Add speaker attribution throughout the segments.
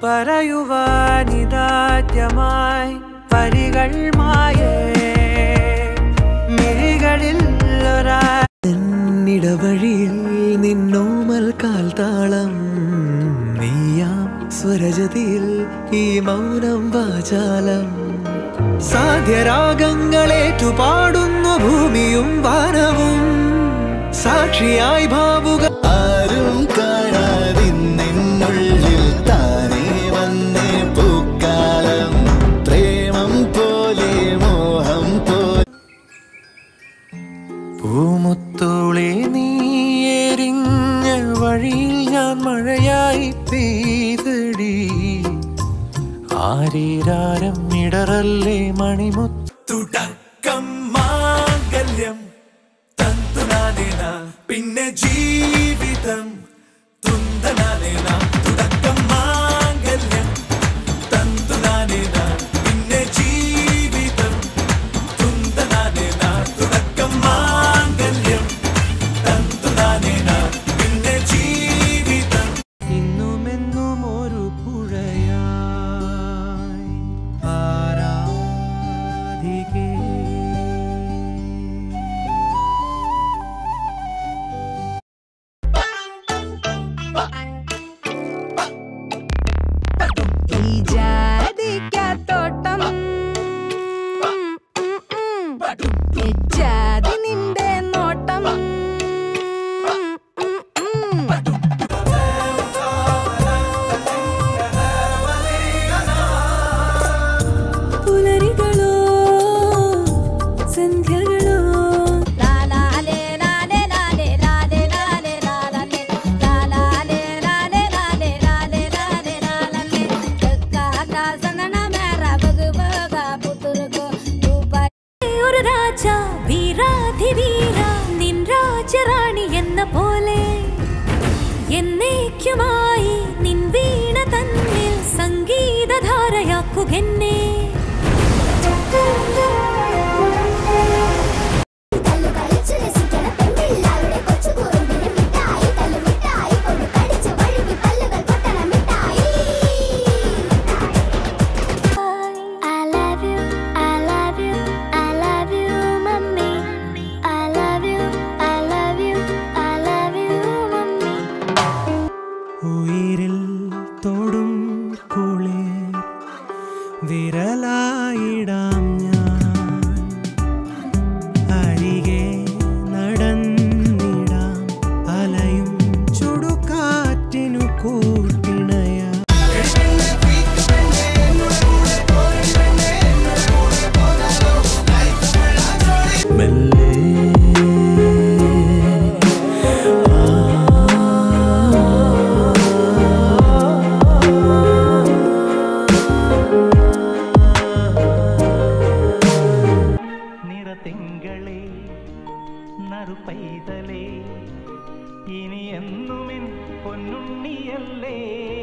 Speaker 1: പറയുവാനിതാദ്യമായി വരികൾ മായേ മിഴികളിൽ ഒരാ ഇടവഴിയിൽ നിന്നോമൽ കാൽത്താളം നീയാം സ്വരജതിയിൽ ഈ മൗനം വാചാലം സാധ്യരാഗങ്ങളേറ്റു പാടുന്നു ഭൂമിയും വാനവും സാക്ഷിയായി ഭാവുക
Speaker 2: ആരും കാണാതിന്നുള്ളിൽ താനേ വന്നേ പൂക്കാലം പ്രേമം പോലെ മോഹം പോലെ
Speaker 1: പൂമുത്തോളെ നീ എരിഞ്ഞ വഴിയിൽ ഞാൻ മഴയായി പെയ്തടി ആരീരാരം ഇടറല്ലേ മണിമുത്തുടക്കം മാംഗല്യം തന്തുനാനേന പിന്നെ ജീവിതം തുന്തനാനേന തുടക്കം മാംഗല്യം തന്തുനാനേന പിന്നെ ജീവിതം തുന്തനാനേന തുടക്കം മാംഗല്യം തന്തുനാനേന പിന്നെ ജീവിതം ഇന്നുമെന്നും ഒരു പുഴയായി ആരാധികേ
Speaker 3: ഈ ജാതിക്കത്തോട്ടം ജാതി നിന്റെ നോട്ടം പുലരികളോ സന്ധ്യകളോ ലാലാലേ ലാലേ ലാലേ ലാലേ ലാലേ ലാലേ ലാലാലേ ലാലേ ലാലേ ലാലേ ലാലേ ലാലേ കാക്കാ സനന മേര ഭഗവക പുതുർഗോ ഊപർ ഒരു രാജ വീരാധിവീര നിൻ രാജറാണി എന്ന പോലെ എന്നേക്കുമായി നിൻ വീണ തന്നിൽ സംഗീതധാരയാക്കുകെന്നെ
Speaker 4: തല്ലു കളിച്ചു രസിക്കണ പെൺപിള്ളാരുടെ കൊച്ചു കുറുമ്പിന് മിഠായി തല്ലു മിഠായി കൊണ്ട് കടിച്ചു വഴുകി പല്ലുകൾ പൊട്ടണ മിഠായി I love you, I love you, I love you, mummy. I love you, I love you, I love you, mummy.
Speaker 1: ഉയിരിൽ തൊടും കുളിർ വിരലായിടാം ഞാൻ അരികെ നടന്നിടാം അലയും ചുടുകാറ്റിനു കൂട്ടിണയാ
Speaker 5: നിറതിങ്കളെ നറുപൈതലേ ഇനി എന്നുമെൻ പൊന്നുണ്ണിയല്ലേ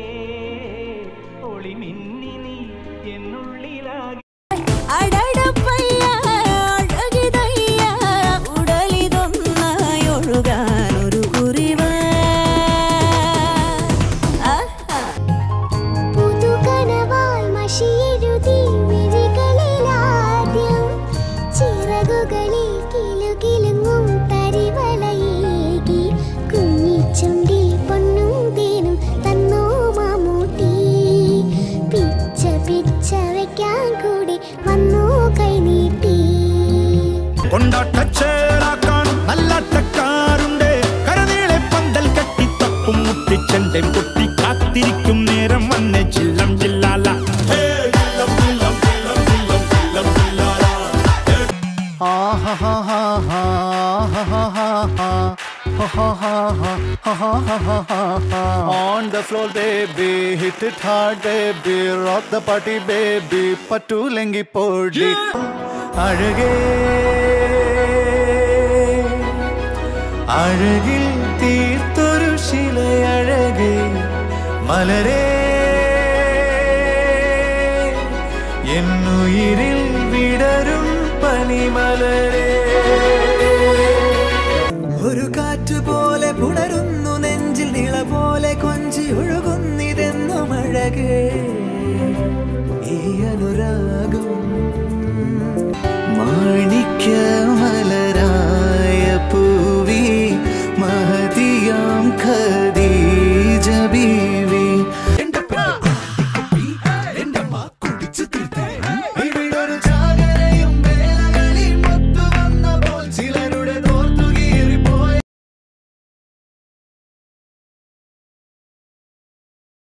Speaker 5: ഒളിമിന്നി നീ എന്നുള്ളിലാകെ
Speaker 3: അടടപ്പയ്യ അഴകിതയ്യ ഉടലിതൊന്നായി ഒഴുകാനൊരു കുറിവ
Speaker 4: പുതുകനവായി മഷിയെഴുതി മിഴികളിലാദ്യം ചിറകുകളിൽ കിലുകിലുങ്ങും തരിവളയേകി കുഞ്ഞിച്ചുണ്ടിൽ പൊന്നും തേനും തന്നോ മാമൂട്ടി പിച്ച പിച്ച വെക്കാൻ കൂടി വന്നോ കൈനീട്ടി
Speaker 2: കൊണ്ടാട്ടച്ചേറാക്കാൻ നല്ലാട്ടക്കാരുണ്ട് കരനീളെ പന്തൽ കെട്ടി തപ്പും മുട്ടിച്ചെന്റെ കുട്ടി കാത്തിരിക്കും നേരം വന്നെ ചില്ലം ചില്ലാല ഹേ, ചില്ലം, ചില്ലം, ചില്ലം, ചില്ലം, ചില്ലം, ചില്ലാല. ഹേ. On the floor, baby, hit it hard, baby, rock the party, baby, പറ്റൂലെങ്കി പൊടി
Speaker 1: അഴകേ അഴകിൽ തീർത്തൊരു ശിലയഴകേ മലരേ എന്നുയിരിൽ വിടരും പനിമലരേ ഒരു കാറ്റ് പോലെ പുണരുന്നു നെഞ്ചിൽ നിള പോലെ കൊഞ്ചി ഒഴുകുന്നിതെന്നും അഴകേ രാഗം മാണിക്യ